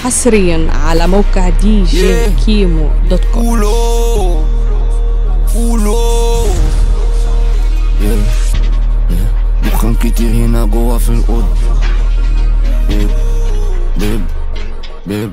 حصريا على موقع دي جي Yeah. كيمو دوت كوم قولوا قولوا دخان كتير هنا جوا في الأوضة بيب بيب بيب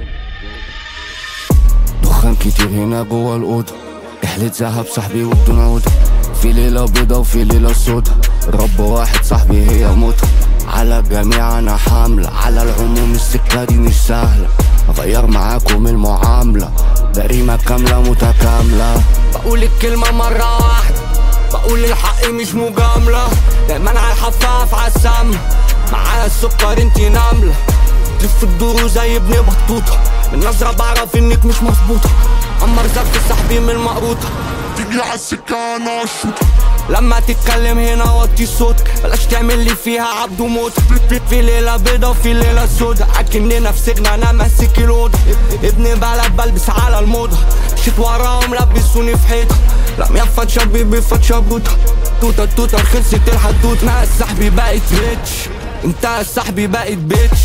دخان كتير هنا جوا الأوضة رحلة ذهب صاحبي وبدون عودة في ليلة بيضة وفي ليلة سودا رب واحد صاحبي هي موتة على الجميع أنا حاملة على العموم السكة دي مش سهلة أغير معاكم المعاملة جريمة كاملة متكاملة بقول الكلمة مرة واحدة بقول الحق مش مجاملة دايما على الحفاف على السم معايا السكر انتي ناملة تلف الدور زي ابن بطوطة من نظرة بعرف انك مش مظبوطة عمر زف صاحبي من المقروطة تيجي عالسكة انا اشوط لما تتكلم هنا وطي صوتك بلاش تعمل لي فيها عبد وموت في- في ليلة بيضة وفي ليلة سودا اكننا في سجن انا ماسك الأوضة ابن بلد بلبس على الموضة مشيت وراهم لبسوني في حيطة لم يفت شبيبي فت شبوطة توتة توتة خلصت الحدوتة ناس صاحبي بقت ريتش انت صاحبي بقت بيتش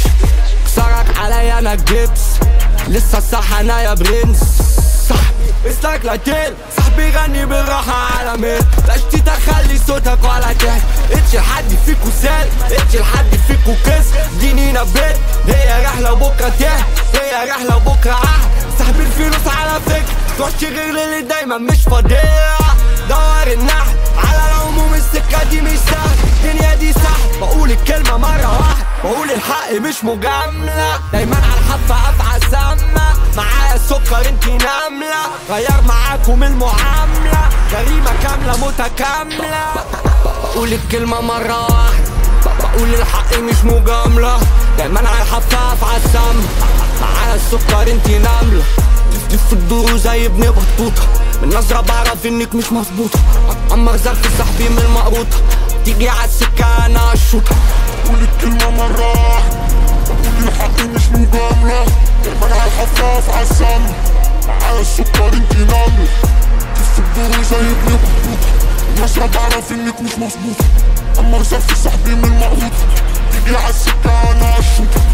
كسرك عليا انا جبس لسه صح انا يا برنس صاحبي اسلك لاتين صاحبي غني بالراحة على ميل لاش تخلي صوتك ولا تحت اتش لحد فيكو سال اتش لحد فيكو كس ديني نبيت هي رحلة بكرة تحت هي رحلة بكرة عهد صاحبي الفلوس على فكرة تروحش غير اللي دايما مش فاضية دور النحل على العموم السكة دي مش سهل الدنيا دي سهل بقول الكلمة مرة واحدة بقول الحق مش مجاملة دايما على الحفة افعى سامة معايا السكر انتي ناملة غير معاكم المعاملة جريمة كاملة متكاملة بقول الكلمة مرة واحدة بقول الحق مش مجاملة دايما على الحفة افعى سامة معايا السكر انتي ناملة تلف الدور زي ابن بطوطة من نظرة بعرف انك مش مظبوطة عمر زرف صاحبي من المقروطة تيجي عالسكة انا اشوطها قول الكلمة مرة واحدة بقول الحق مش مجاملة دايما على الحفاف عالسم معايا السكر انتي ناملة تلف الدور زي ابن بطوطة النظرة بعرف انك مش مظبوطة اما زف صاحبي من المقروطة تيجي عالسكة انا اشوطها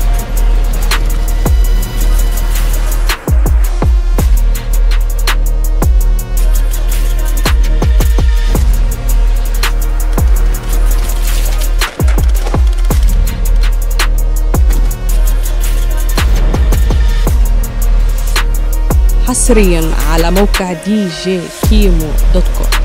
حصريا على موقع دي جي كيمو دوت كوم